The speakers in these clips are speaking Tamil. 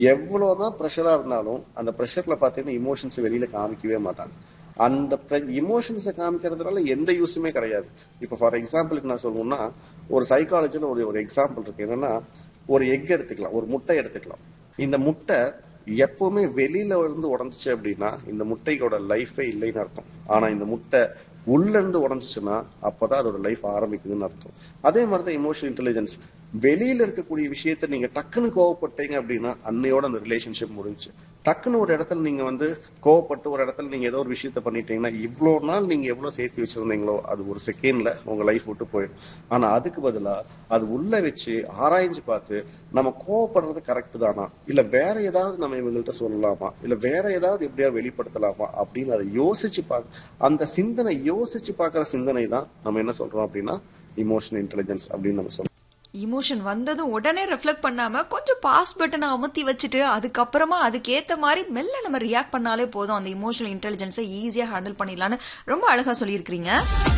எவ்வளவுதான் ப்ரெஷரா இருந்தாலும் அந்த ப்ரெஷர்ல பாத்தீங்கன்னா இமோஷன்ஸ் வெளியில காமிக்கவே மாட்டாங்க அந்த இமோஷன்ஸை காமிக்கிறதுனால எந்த யூஸுமே கிடையாது இப்போ ஃபார் எக்ஸாம்பிளுக்கு நான் சொல்லணும்னா ஒரு சைக்காலஜில ஒரு ஒரு எக்ஸாம்பிள் இருக்கு என்னன்னா ஒரு எக் எடுத்துக்கலாம் ஒரு முட்டை எடுத்துக்கலாம் இந்த முட்டை எப்பவுமே வெளியில இருந்து உடஞ்சிச்சு அப்படின்னா இந்த முட்டையோட லைஃபே இல்லைன்னு அர்த்தம் ஆனா இந்த முட்டை உள்ள இருந்து உடஞ்சிச்சுன்னா அப்பதான் அதோட லைஃப் ஆரம்பிக்குதுன்னு அர்த்தம் அதே மாதிரிதான் இமோஷனல் இன்டெலிஜென்ஸ் வெளியில இருக்கக்கூடிய விஷயத்த நீங்க டக்குன்னு கோவப்பட்டீங்க அப்படின்னா அன்னையோட அந்த ரிலேஷன்ஷிப் முடிஞ்சு டக்குன்னு ஒரு இடத்துல நீங்க வந்து கோவப்பட்டு ஒரு இடத்துல நீங்க ஏதோ ஒரு விஷயத்த பண்ணிட்டீங்கன்னா இவ்வளவு நாள் நீங்க எவ்வளவு சேர்த்து வச்சிருந்தீங்களோ அது ஒரு செகண்ட்ல உங்க லைஃப் விட்டு போயிடும் ஆனா அதுக்கு பதிலா அது உள்ள வச்சு ஆராய்ஞ்சு பார்த்து நம்ம கோவப்படுறது கரெக்ட் தானா இல்ல வேற ஏதாவது நம்ம இவங்கள்ட்ட சொல்லலாமா இல்ல வேற ஏதாவது எப்படியா வெளிப்படுத்தலாமா அப்படின்னு அதை யோசிச்சு பார்க்க அந்த சிந்தனை யோசிச்சு பார்க்கிற சிந்தனை தான் நம்ம என்ன சொல்றோம் அப்படின்னா இமோஷனல் இன்டெலிஜென்ஸ் அப்படின்னு நம்ம சொல்றோம் இமோஷன் வந்ததும் உடனே ரெஃப்ளெக்ட் பண்ணாம கொஞ்சம் பாஸ் பட்டனை அமுத்தி வச்சுட்டு அதுக்கப்புறமா அதுக்கேத்த மாதிரி மெல்ல நம்ம ரியாக்ட் பண்ணாலே போதும் அந்த இமோஷனல் இன்டெலிஜென்ஸை ஈஸியா ஹேண்டில் பண்ணிடலாம்னு ரொம்ப அழகா சொல்லியிருக்கிறீங்க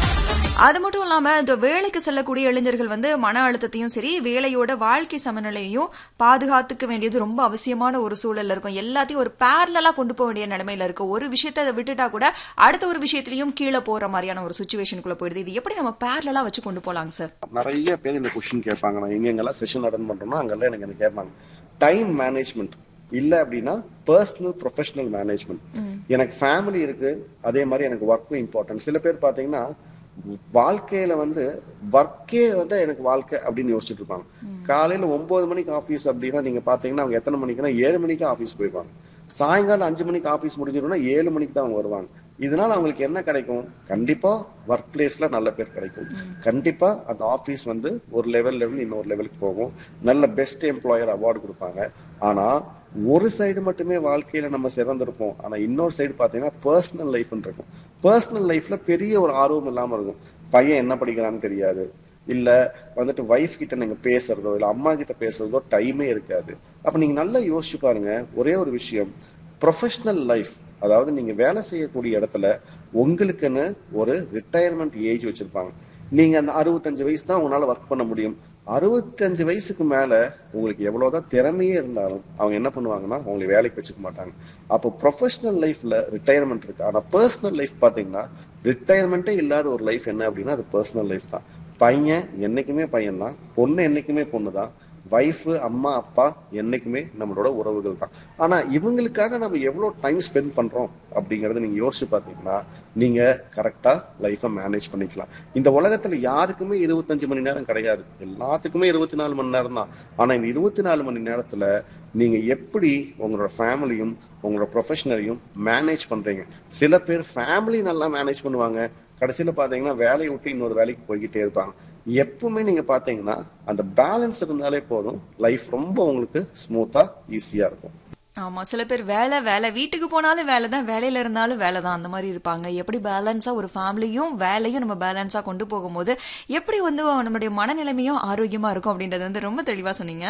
அது மட்டும் இல்லாம இந்த வேலைக்கு செல்லக்கூடிய இளைஞர்கள் வந்து மன அழுத்தத்தையும் சரி வேலையோட வாழ்க்கை சமநிலையையும் பாதுகாத்துக்க வேண்டியது ரொம்ப அவசியமான ஒரு சூழல்ல இருக்கும் எல்லாத்தையும் ஒரு பேரலா கொண்டு போக வேண்டிய நிலைமையில இருக்கு ஒரு விஷயத்தை அதை விட்டுட்டா கூட அடுத்த ஒரு விஷயத்திலையும் கீழே போற மாதிரியான ஒரு சுச்சுவேஷனுக்குள்ள போயிடுது இது எப்படி நம்ம பேரலா வச்சு கொண்டு போலாங்க சார் நிறைய பேர் இந்த கொஸ்டின் கேட்பாங்க நான் எங்கெங்கெல்லாம் செஷன் அட்டன் பண்றோமோ அங்கெல்லாம் எனக்கு என்ன கேட்பாங்க டைம் மேனேஜ்மெண்ட் இல்ல அப்படின்னா பர்சனல் ப்ரொஃபஷனல் மேனேஜ்மெண்ட் எனக்கு ஃபேமிலி இருக்கு அதே மாதிரி எனக்கு ஒர்க்கும் இம்பார்ட்டன்ட் சில பேர் பாத்தீங்கன்னா வாழ்க்கையில வந்து ஒர்க்கே வந்து எனக்கு வாழ்க்கை அப்படின்னு யோசிச்சுட்டு இருப்பாங்க காலையில ஒன்பது மணிக்கு ஆபீஸ் அப்படின்னா நீங்க பாத்தீங்கன்னா அவங்க எத்தனை மணிக்குன்னா ஏழு மணிக்கு ஆபீஸ் போயிடுவாங்க சாயங்காலம் அஞ்சு மணிக்கு ஆபீஸ் முடிஞ்சிடும்னா ஏழு மணிக்கு தான் அவங்க வருவாங்க இதனால அவங்களுக்கு என்ன கிடைக்கும் கண்டிப்பா ஒர்க் பிளேஸ்ல நல்ல பேர் கிடைக்கும் கண்டிப்பா அந்த ஆபீஸ் வந்து ஒரு லெவல்ல இருந்து இன்னொரு லெவலுக்கு போகும் நல்ல பெஸ்ட் எம்ப்ளாயர் அவார்டு கொடுப்பாங்க ஆனா ஒரு சைடு மட்டுமே வாழ்க்கையில நம்ம சிறந்திருப்போம் ஆனா இன்னொரு சைடு பாத்தீங்கன்னா பர்சனல் லைஃப் இருக்கும் பர்சனல் லைஃப்ல பெரிய ஒரு ஆர்வம் இல்லாம இருக்கும் பையன் என்ன படிக்கிறான்னு தெரியாது இல்ல வந்துட்டு ஒய்ஃப் கிட்ட நீங்க பேசுறதோ இல்ல அம்மா கிட்ட பேசுறதோ டைமே இருக்காது அப்ப நீங்க நல்லா யோசிச்சு பாருங்க ஒரே ஒரு விஷயம் ப்ரொஃபஷனல் லைஃப் அதாவது நீங்க வேலை செய்யக்கூடிய இடத்துல உங்களுக்குன்னு ஒரு ரிட்டையர்மெண்ட் ஏஜ் வச்சிருப்பாங்க நீங்க அந்த அறுபத்தஞ்சு வயசு தான் உங்களால ஒர்க் பண்ண முடியும் அறுபத்தஞ்சு வயசுக்கு மேல உங்களுக்கு எவ்வளவுதான் திறமையே இருந்தாலும் அவங்க என்ன பண்ணுவாங்கன்னா உங்களை வேலைக்கு வச்சுக்க மாட்டாங்க அப்போ ப்ரொஃபஷனல் லைஃப்ல ரிட்டையர்மெண்ட் இருக்கு ஆனா பர்சனல் லைஃப் பாத்தீங்கன்னா ரிட்டையர்மெண்ட்டே இல்லாத ஒரு லைஃப் என்ன அப்படின்னா அது பர்சனல் லைஃப் தான் பையன் என்னைக்குமே பையன் தான் பொண்ணு என்னைக்குமே பொண்ணு தான் ஒய்ஃபு அம்மா அப்பா என்னைக்குமே நம்மளோட உறவுகள் தான் ஆனா இவங்களுக்காக நம்ம எவ்வளவு டைம் ஸ்பெண்ட் பண்றோம் அப்படிங்கறத நீங்க யோசிச்சு பாத்தீங்கன்னா நீங்க கரெக்டா லைஃப மேனேஜ் பண்ணிக்கலாம் இந்த உலகத்துல யாருக்குமே இருபத்தஞ்சு மணி நேரம் கிடையாது எல்லாத்துக்குமே இருபத்தி நாலு மணி நேரம் தான் ஆனா இந்த இருபத்தி நாலு மணி நேரத்துல நீங்க எப்படி உங்களோட ஃபேமிலியும் உங்களோட ப்ரொஃபஷனலையும் மேனேஜ் பண்றீங்க சில பேர் ஃபேமிலி நல்லா மேனேஜ் பண்ணுவாங்க கடைசியில பாத்தீங்கன்னா வேலையை விட்டு இன்னொரு வேலைக்கு போய்கிட்டே இருப்பாங்க எப்பவுமே நீங்க பாத்தீங்கன்னா அந்த பேலன்ஸ் இருந்தாலே போதும் லைஃப் ரொம்ப உங்களுக்கு ஸ்மூத்தா ஈஸியா இருக்கும் ஆமா சில பேர் வேலை வேலை வீட்டுக்கு போனாலும் வேலை தான் வேலையில இருந்தாலும் வேலை தான் அந்த மாதிரி இருப்பாங்க எப்படி பேலன்ஸா ஒரு ஃபேமிலியும் வேலையும் நம்ம பேலன்ஸா கொண்டு போகும்போது எப்படி வந்து நம்மளுடைய மனநிலைமையும் ஆரோக்கியமா இருக்கும் அப்படின்றது வந்து ரொம்ப தெளிவா சொன்னீங்க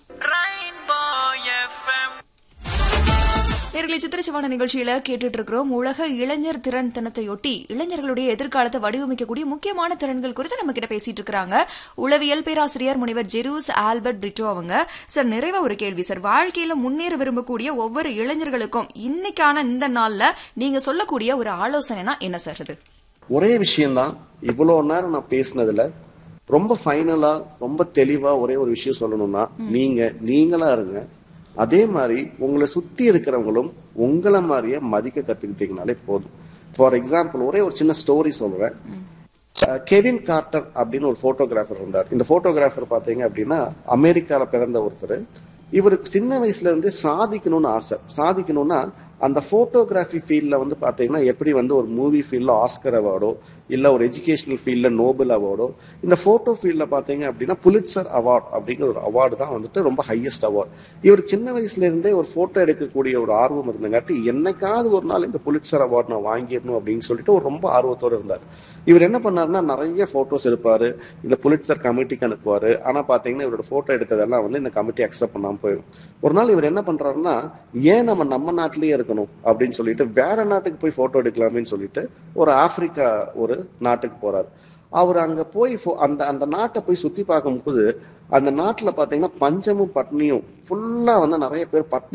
நேர்களை சித்திரச்சிவான நிகழ்ச்சியில கேட்டுட்டு இருக்கிறோம் உலக இளைஞர் திறன் தினத்தையொட்டி இளைஞர்களுடைய எதிர்காலத்தை வடிவமைக்கக்கூடிய முக்கியமான திறன்கள் குறித்து நம்ம கிட்ட பேசிட்டு இருக்காங்க உளவியல் பேராசிரியர் முனைவர் ஜெரூஸ் ஆல்பர்ட் பிரிட்டோ அவங்க சார் நிறைவா ஒரு கேள்வி சார் வாழ்க்கையில முன்னேற விரும்பக்கூடிய ஒவ்வொரு இளைஞர்களுக்கும் இன்னைக்கான இந்த நாள்ல நீங்க சொல்லக்கூடிய ஒரு ஆலோசனைனா என்ன சார் இது ஒரே விஷயம்தான் இவ்வளவு நேரம் நான் பேசினதுல ரொம்ப ஃபைனலா ரொம்ப தெளிவா ஒரே ஒரு விஷயம் சொல்லணும்னா நீங்க நீங்களா இருங்க அதே மாதிரி உங்களை சுத்தி இருக்கிறவங்களும் உங்களை மாதிரியே மதிக்க கத்துக்கிட்டீங்கனாலே போதும் ஃபார் எக்ஸாம்பிள் ஒரே ஒரு சின்ன ஸ்டோரி சொல்றேன் கெவின் கார்டர் அப்படின்னு ஒரு போட்டோகிராஃபர் இருந்தார் இந்த போட்டோகிராஃபர் பாத்தீங்க அப்படின்னா அமெரிக்கால பிறந்த ஒருத்தர் இவருக்கு சின்ன வயசுல இருந்தே சாதிக்கணும்னு ஆசை சாதிக்கணும்னா அந்த போட்டோகிராஃபி ஃபீல்ட்ல வந்து பாத்தீங்கன்னா எப்படி வந்து ஒரு மூவி ஃபீல்ட்ல ஆஸ்கர் அவார்டோ இல்ல ஒரு எஜுகேஷனல் ஃபீல்ட்ல நோபல் அவார்டோ இந்த போட்டோ ஃபீல்ட்ல பாத்தீங்க அப்படின்னா புலிட்சர் அவார்ட் அப்படிங்கிற ஒரு அவார்டு தான் வந்துட்டு ரொம்ப ஹையஸ்ட் அவார்ட் இவர் சின்ன வயசுல இருந்தே ஒரு போட்டோ எடுக்கக்கூடிய ஒரு ஆர்வம் இருந்தங்காட்டி என்னைக்காவது ஒரு நாள் இந்த புலிட்சர் அவார்ட் நான் வாங்கிடணும் அப்படின்னு சொல்லிட்டு ஒரு ரொம்ப ஆர்வத்தோட இருந்தார் இவர் என்ன பண்ணாருன்னா நிறைய போட்டோஸ் எடுப்பாரு இந்த புலிட்சர் கமிட்டிக்கு அனுப்புவாரு ஆனா பாத்தீங்கன்னா இவரோட போட்டோ எடுத்ததெல்லாம் வந்து இந்த கமிட்டி அக்செப்ட் பண்ணாம போயிடும் ஒரு நாள் இவர் என்ன பண்றாருன்னா ஏன் நம்ம நம்ம நாட்டிலேயே இருக்கணும் அப்படின்னு சொல்லிட்டு வேற நாட்டுக்கு போய் போட்டோ எடுக்கலாமேன்னு சொல்லிட்டு ஒரு ஆப்பிரிக்கா ஒரு நாட்டுக்கு போறாரு அவர் அங்க போய் அந்த அந்த நாட்டை போய் சுத்தி பார்க்கும்போது அந்த நாட்டுல பாத்தீங்கன்னா பஞ்சமும் பட்னியும் ஃபுல்லா வந்து நிறைய பேர் பட்னி